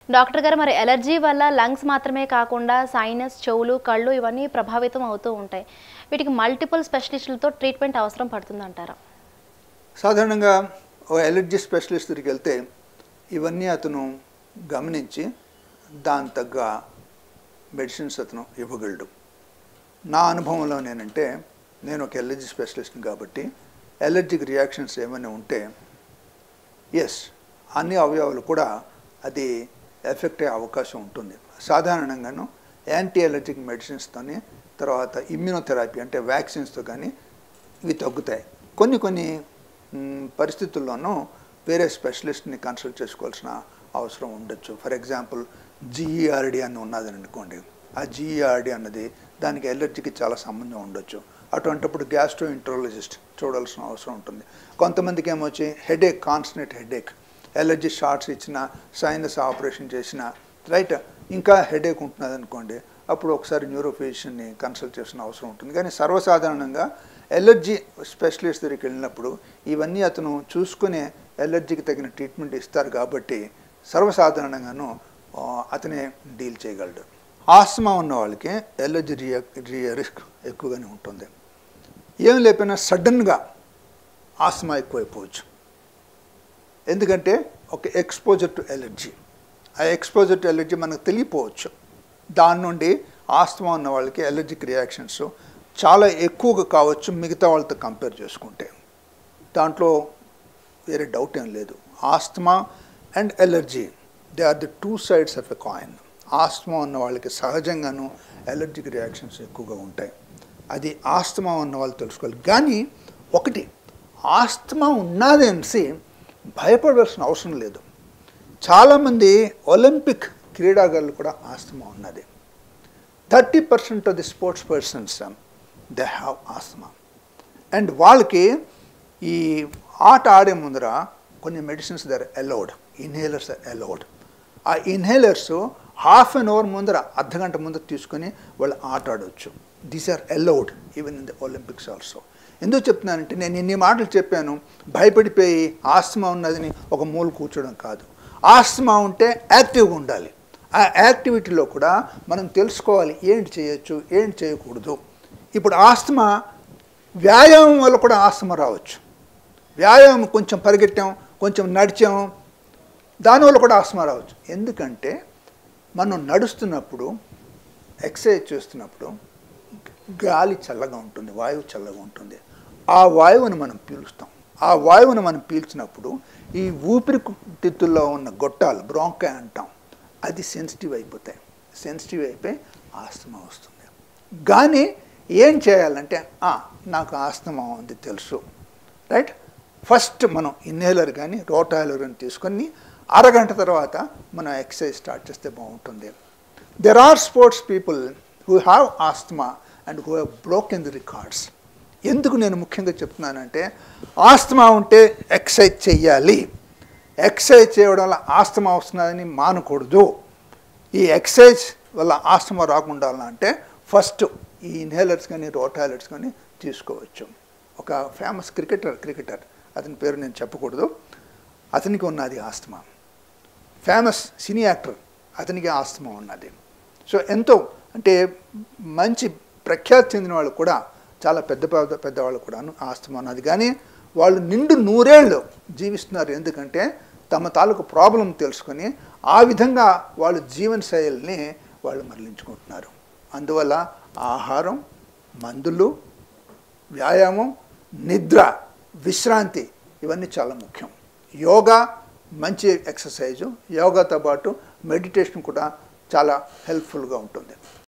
doctor గారు మరి allergy వల్ల లంగ్స్ మాత్రమే కాకుండా సైనస్ చెవులు కళ్ళు ఇవన్నీ ప్రభావితం అవుతూ ఉంటాయి వీటికి మల్టిపుల్ స్పెషలిస్టులతో ట్రీట్మెంట్ అవసరం పడుతుందంటారా సాధారణంగా ఓ ఎలర్జీ స్పెషలిస్ట్ దగ్గరికి వెళ్తే ఇవన్నీ అతను గమనించి దాని తగ్గ మెడిసిన్స్ అతను ఇవ్వగలడు నా అనుభవంలో నేనంటే నేను ఒక ఎలర్జీ స్పెషలిస్ట్ని కాబట్టి ఎలర్జిక్ రియాక్షన్స్ ఏమైనా ఉంటే ఎస్ అన్ని అవయవాలు కూడా అది ఎఫెక్ట్ అయ్యే అవకాశం ఉంటుంది సాధారణంగాను యాంటీ ఎలర్జిక్ మెడిసిన్స్తోని తర్వాత ఇమ్యూనోథెరపీ అంటే వ్యాక్సిన్స్తో కానీ ఇవి తగ్గుతాయి కొన్ని కొన్ని మ్, పరిస్థితుల్లోనూ వేరే స్పెషలిస్ట్ని కన్సల్ట్ చేసుకోవాల్సిన అవసరం ఉండొచ్చు ఫర్ ఎగ్జాంపుల్ జిఈఆర్డి అని ఉన్నదని అనుకోండి ఆ జిఈఆర్డి అన్నది దానికి ఎలర్జీకి చాలా సంబంధం ఉండొచ్చు అటువంటిప్పుడు గ్యాస్ట్రో ఇంట్రాలజిస్ట్ చూడాల్సిన అవసరం ఉంటుంది కొంతమందికి ఏమొచ్చి headache constant headache allergy shots ఇచ్చిన సైనస్ ఆపరేషన్ చేసిన రైట్ ఇంకా హెడేక్ ఉంటున్నది అనుకోండి అప్పుడు ఒకసారి న్యూరో ఫిజిషియన్ని కన్సల్ట్ చేసిన అవసరం ఉంటుంది కానీ సర్వసాధారణంగా ఎలర్జీ స్పెషలిస్ట్ దగ్గరికి వెళ్ళినప్పుడు ఇవన్నీ అతను చూసుకునే ఎలర్జీకి తగిన ట్రీట్మెంట్ ఇస్తారు కాబట్టి సర్వసాధారణంగాను ఆ, అతనే డీల్ చేయగలడు ఆస్మా ఉన్న వాళ్ళకి ఎలర్జీ రియా రియా రిస్క్ ఎక్కువగానే ఉంటుంది ఏం లేకపోయినా సడన్గా ఆస్మా ఎక్కువైపోవచ్చు ఎందుకంటే ఒక ఎక్స్పోజర్ టు ఎలర్జీ ఆ ఎక్స్పోజర్ టు ఎలర్జీ మనకు తెలియపోవచ్చు దాని నుండి ఆస్తమా ఉన్న వాళ్ళకి ఎలర్జిక్ రియాక్షన్స్ చాలా ఎక్కువగా కావచ్చు మిగతా వాళ్ళతో కంపేర్ చేసుకుంటే దాంట్లో వేరే డౌట్ ఏం లేదు asthma and allergy they are the two sides of a coin asthma ఉన్న వాళ్ళకి సహజంగాను ఎలర్జిక్ రియాక్షన్స్ ఎక్కువగా ఉంటాయి అది ఆస్తమా ఉన్న వాళ్ళు తెలుసుకోవాలి కానీ ఒకటి ఆస్తమా ఉన్నది అనేసి భయపడవలసిన అవసరం లేదు చాలామంది ఒలింపిక్ క్రీడాకారులు కూడా ఆస్తమా ఉన్నది thirty percent of the sports persons they have asthma and వాళ్ళకి ఈ ఆట ఆడే ముందర కొన్ని medicines they're allowed inhalers are allowed ఆ ఇన్హేలర్స్ హాఫ్ అన్ అవర్ ముందర అర్ధగంట ముందర తీసుకొని వాళ్ళు ఆట ఆడవచ్చు these are allowed even in the Olympics also ఎందుకు చెప్తున్నానంటే నేను ఇన్ని మాటలు చెప్పాను భయపడిపోయి ఆస్తమా ఉన్నదని ఒక మూల కూర్చోవడం కాదు ఆస్తమా ఉంటే యాక్టివ్గా ఉండాలి ఆ యాక్టివిటీలో కూడా మనం తెలుసుకోవాలి ఏంటి చేయొచ్చు ఏంటి చేయకూడదు ఇప్పుడు ఆస్తమా వ్యాయామం వల్ల కూడా ఆస్తమా రావచ్చు వ్యాయామం కొంచెం పరిగెట్టాం కొంచెం నడిచాం దానివల్ల కూడా ఆస్తమా రావచ్చు ఎందుకంటే మనం నడుస్తున్నప్పుడు ఎక్సర్సైజ్ చేస్తున్నప్పుడు గాలి చల్లగా ఉంటుంది వాయువు చల్లగా ఉంటుంది ఆ వాయువుని మనం పీలుస్తాం ఆ వాయువుని మనం పీల్చినప్పుడు ఈ ఊపిరితిత్తుల్లో ఉన్న గొట్టాలు బ్రాంకాయ్ అంటాం అది సెన్సిటివ్ అయిపోతాయి సెన్సిటివ్ అయిపోయి ఆస్తమా వస్తుంది కానీ ఏం చేయాలంటే "ఆ, నాకు ఆస్తమా ఉంది తెలుసు రైట్ ఫస్ట్ మనం ఇన్హేలర్ కానీ రోటాయిలర్ అని తీసుకొని అరగంట తర్వాత మనం ఎక్సర్సైజ్ స్టార్ట్ చేస్తే బాగుంటుంది there are sports people who have asthma and who have broken the records ఎందుకు నేను ముఖ్యంగా చెప్తున్నానంటే ఆస్తమా ఉంటే ఎక్సర్సైజ్ చెయ్యాలి ఎక్సర్సైజ్ చేయడం వల్ల ఆస్తమా వస్తున్నదని మానకూడదు ఈ ఎక్సర్సైజ్ వల్ల ఆస్తమా రాకుండా అంటే ఫస్ట్ ఈ ఇన్హేలర్స్ కానీ రోటాయిలర్స్ కానీ తీసుకోవచ్చు ఒక ఫేమస్ క్రికెటర్ క్రికెటర్ అతని పేరు నేను చెప్పకూడదు అతనికి ఉన్నది ఆస్తమా ఫేమస్ సినీ యాక్టర్ అతనికి ఆస్తమా ఉన్నది సో ఎంతో అంటే మంచి ప్రఖ్యాతి చెందిన వాళ్ళు కూడా చాలా పెద్ద పెద్ద పెద్దవాళ్ళు కూడాను ఆస్తమా ఉన్నది కానీ వాళ్ళు నిండు నూరేళ్ళు జీవిస్తున్నారు ఎందుకంటే తమ తాలూకు ప్రాబ్లం తెలుసుకొని ఆ విధంగా వాళ్ళు జీవన శైలిని వాళ్ళు మరలించుకుంటున్నారు అందువల్ల ఆహారం మందులు వ్యాయామం నిద్ర విశ్రాంతి ఇవన్నీ చాలా ముఖ్యం యోగా మంచి ఎక్సర్సైజు యోగాతో పాటు మెడిటేషన్ కూడా చాలా హెల్ప్ఫుల్గా ఉంటుంది